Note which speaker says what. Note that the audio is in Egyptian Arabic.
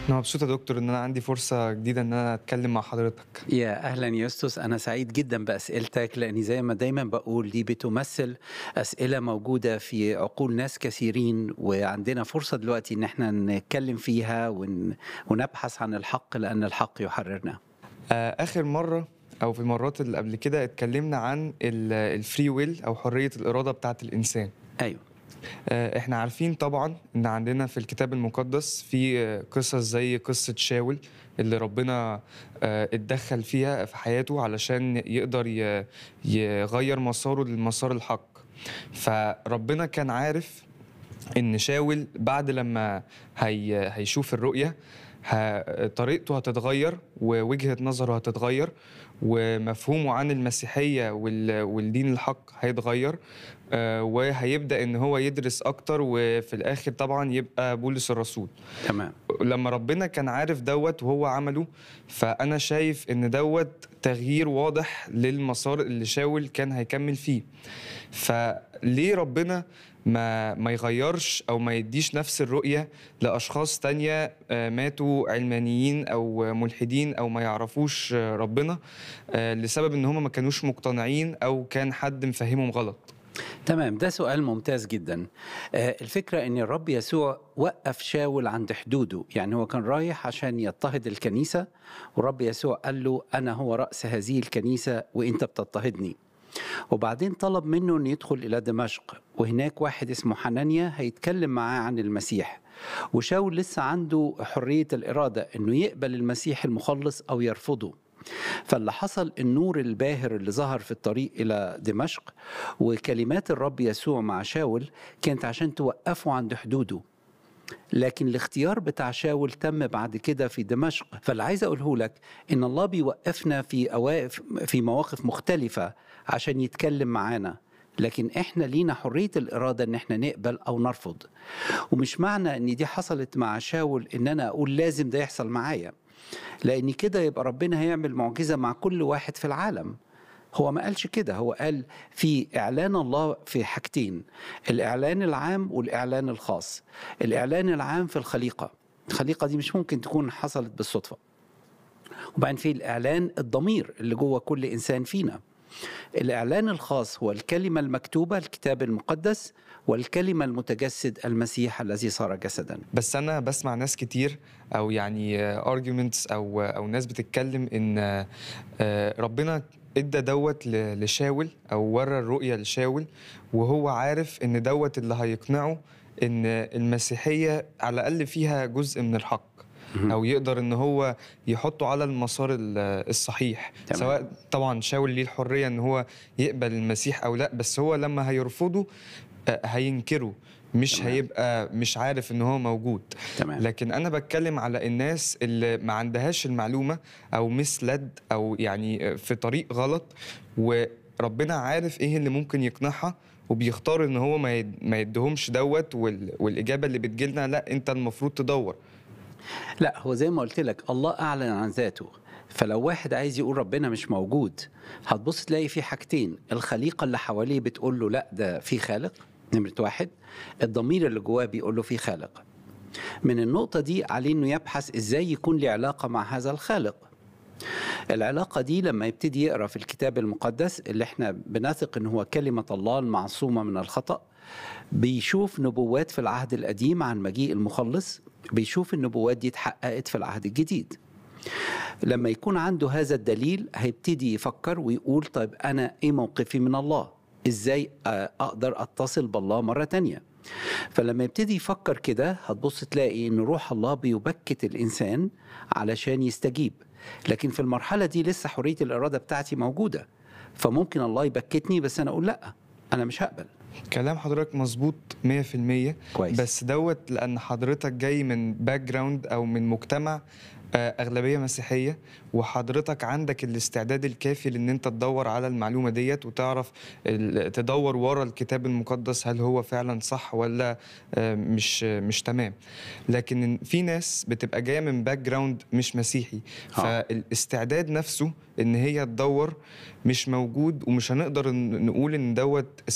Speaker 1: أنا مبسوط يا دكتور إن أنا عندي فرصة جديدة إن أنا أتكلم مع حضرتك.
Speaker 2: يا أهلا يوستوس أنا سعيد جدا بأسئلتك لأني زي ما دايما بقول دي بتمثل أسئلة موجودة في عقول ناس كثيرين وعندنا فرصة دلوقتي إن احنا نتكلم فيها ون... ونبحث عن الحق لأن الحق يحررنا
Speaker 1: آه، آخر مرة أو في المرات اللي قبل كده اتكلمنا عن الفري ويل أو حرية الإرادة بتاعة الإنسان.
Speaker 2: أيوه
Speaker 1: آه، احنا عارفين طبعا ان عندنا في الكتاب المقدس في آه، قصص زي قصة شاول اللي ربنا آه، اتدخل فيها في حياته علشان يقدر ي- يغير مساره للمسار الحق فربنا كان عارف ان شاول بعد لما هي هيشوف الرؤية ه- طريقته هتتغير ووجهة نظره هتتغير ومفهومه عن المسيحية وال- والدين الحق هيتغير آه، وهيبدأ ان هو يدرس اكتر وفي الاخر طبعا يبقى بولس الرسول
Speaker 2: تمام
Speaker 1: لما ربنا كان عارف دوت وهو عمله فانا شايف ان دوت تغيير واضح للمسار اللي شاول كان هيكمل فيه فليه ربنا ما ما يغيرش او ما يديش نفس الرؤيه لاشخاص تانية آه، ماتوا علمانيين او ملحدين او ما يعرفوش آه، ربنا آه، لسبب ان هم ما كانوش مقتنعين او كان حد مفهمهم غلط
Speaker 2: تمام ده سؤال ممتاز جدا آه، الفكرة ان الرب يسوع وقف شاول عند حدوده يعني هو كان رايح عشان يضطهد الكنيسة والرب يسوع قال له انا هو رأس هذه الكنيسة وانت بتضطهدني وبعدين طلب منه انه يدخل الى دمشق وهناك واحد اسمه حنانيا هيتكلم معاه عن المسيح وشاول لسه عنده حرية الإرادة انه يقبل المسيح المخلص او يرفضه فاللي حصل النور الباهر اللي ظهر في الطريق إلى دمشق وكلمات الرب يسوع مع شاول كانت عشان توقفه عند حدوده لكن الاختيار بتاع شاول تم بعد كده في دمشق فاللي عايز اقوله لك ان الله بيوقفنا في أواقف في مواقف مختلفة عشان يتكلم معانا لكن احنا لينا حرية الإرادة ان احنا نقبل او نرفض ومش معنى ان دي حصلت مع شاول ان انا اقول لازم ده يحصل معايا لان كده يبقى ربنا هيعمل معجزة مع كل واحد في العالم هو ما قالش كده هو قال في إعلان الله في حاجتين الإعلان العام والإعلان الخاص الإعلان العام في الخليقة الخليقة دي مش ممكن تكون حصلت بالصدفة وبعدين في الإعلان الضمير اللي جوه كل إنسان فينا الإعلان الخاص هو الكلمة المكتوبة الكتاب المقدس والكلمة المتجسد المسيح الذي صار جسدا
Speaker 1: بس انا بسمع ناس كتير او يعني ارجيومنتس او او ناس بتتكلم ان آه، ربنا ادى دوت ل- لشاول او ورى الرؤيه لشاول وهو عارف ان دوت اللي هيقنعه ان المسيحيه على الاقل فيها جزء من الحق او يقدر ان هو يحطه على المسار ال- الصحيح
Speaker 2: تمام.
Speaker 1: سواء طبعا شاول ليه الحريه ان هو يقبل المسيح او لا بس هو لما هيرفضه آه، هينكره مش
Speaker 2: تمام.
Speaker 1: هيبقى مش عارف ان هو موجود
Speaker 2: تمام
Speaker 1: لكن انا بتكلم على الناس اللي ما عندهاش المعلومه او مسلد او يعني في طريق غلط وربنا عارف ايه اللي ممكن يقنعها وبيختار ان هو ما يد- ما يدهمش دوت وال- والاجابه اللي بتجيلنا لا انت المفروض تدور
Speaker 2: لا هو زي ما قلت لك الله اعلن عن ذاته فلو واحد عايز يقول ربنا مش موجود هتبص تلاقي في حاجتين الخليقه اللي حواليه بتقول له لا ده في خالق نمره واحد الضمير اللي جواه بيقول له في خالق من النقطه دي عليه انه يبحث ازاي يكون لي علاقه مع هذا الخالق العلاقة دي لما يبتدي يقرأ في الكتاب المقدس اللي احنا بنثق ان هو كلمة الله المعصومة من الخطأ بيشوف نبوات في العهد القديم عن مجيء المخلص بيشوف النبوات دي اتحققت في العهد الجديد لما يكون عنده هذا الدليل هيبتدي يفكر ويقول طيب أنا إيه موقفي من الله إزاي آه، أقدر أتصل بالله مرة تانية فلما يبتدي يفكر كده هتبص تلاقي ان روح الله بيبكت الانسان علشان يستجيب لكن في المرحله دي لسه حريه الاراده بتاعتي موجوده فممكن الله يبكتني بس انا اقول لا انا مش هقبل
Speaker 1: كلام حضرتك مظبوط 100%
Speaker 2: كويس.
Speaker 1: بس دوت لان حضرتك جاي من باك جراوند او من مجتمع آه، اغلبيه مسيحيه وحضرتك عندك الاستعداد الكافي لان انت تدور على المعلومه ديت وتعرف ال- تدور ورا الكتاب المقدس هل هو فعلا صح ولا آه، مش مش تمام لكن في ناس بتبقى جايه من باك جراوند مش مسيحي
Speaker 2: آه.
Speaker 1: فالاستعداد نفسه ان هي تدور مش موجود ومش هنقدر ن- نقول ان دوت